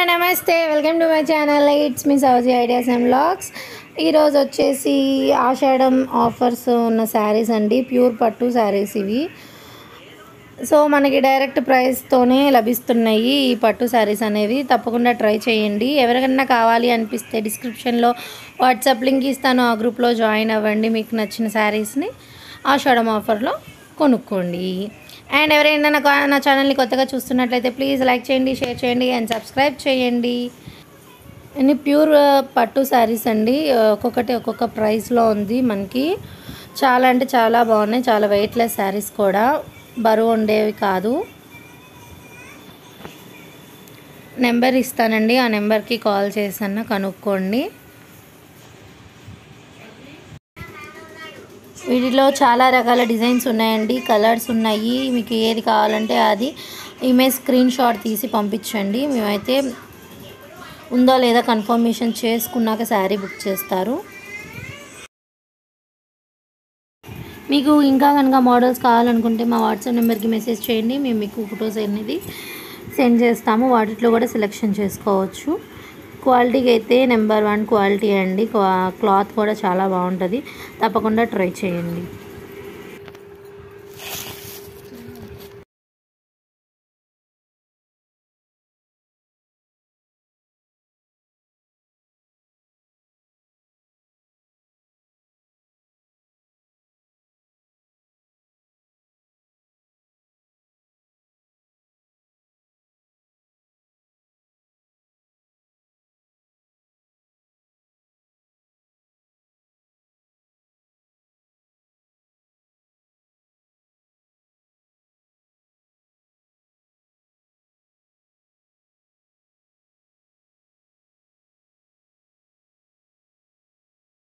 నమస్తే welcome to my channel it's me Souji ideas and blogs ఈరోజు వచ్చేసి ఆషాఢం ఆఫర్స్ ఉన్న శారీస్ అండి ప్యూర్ పట్టు శారీస్ ఇవి సో మనకి డైరెక్ట్ ప్రైస్తోనే లభిస్తున్నాయి ఈ పట్టు శారీస్ అనేవి తప్పకుండా ట్రై చేయండి ఎవరికైనా కావాలి అనిపిస్తే డిస్క్రిప్షన్లో వాట్సాప్ లింక్ ఇస్తాను ఆ గ్రూప్లో జాయిన్ అవ్వండి మీకు నచ్చిన శారీస్ని ఆషాఢం ఆఫర్లో కొనుక్కోండి అండ్ ఎవరైనా నా కా- నా ఛానల్ని కొత్తగా చూస్తున్నట్లయితే ప్లీజ్ లైక్ చేయండి షేర్ చేయండి అండ్ సబ్స్క్రైబ్ చేయండి అన్ని ప్యూర్ పట్టు శారీస్ అండి ఒక్కొక్కటి ఒక్కొక్క ప్రైస్లో ఉంది మనకి చాలా అంటే చాలా బాగున్నాయి చాలా వెయిట్లెస్ శారీస్ కూడా బరువు ఉండేవి కాదు నెంబర్ ఇస్తానండి ఆ నెంబర్కి కాల్ చేసన్నా కనుక్కోండి వీటిలో చాలా రకాల డిజైన్స్ ఉన్నాయండి కలర్స్ ఉన్నాయి మీకు ఏది కావాలంటే అది ఇమేజ్ స్క్రీన్ షాట్ తీసి పంపించండి మేమైతే ఉందో లేదా కన్ఫర్మేషన్ చేసుకున్నాక శారీ బుక్ చేస్తారు మీకు ఇంకా కనుక మోడల్స్ కావాలనుకుంటే మా వాట్సాప్ నెంబర్కి మెసేజ్ చేయండి మేము మీకు ఫొటోస్ అనేది సెండ్ చేస్తాము వాటిలో కూడా సెలెక్షన్ చేసుకోవచ్చు క్వాలిటీకి అయితే నెంబర్ వన్ క్వాలిటీ అండి క్వా- క్లాత్ కూడా చాలా బాగుంటుంది తప్పకుండా ట్రై చేయండి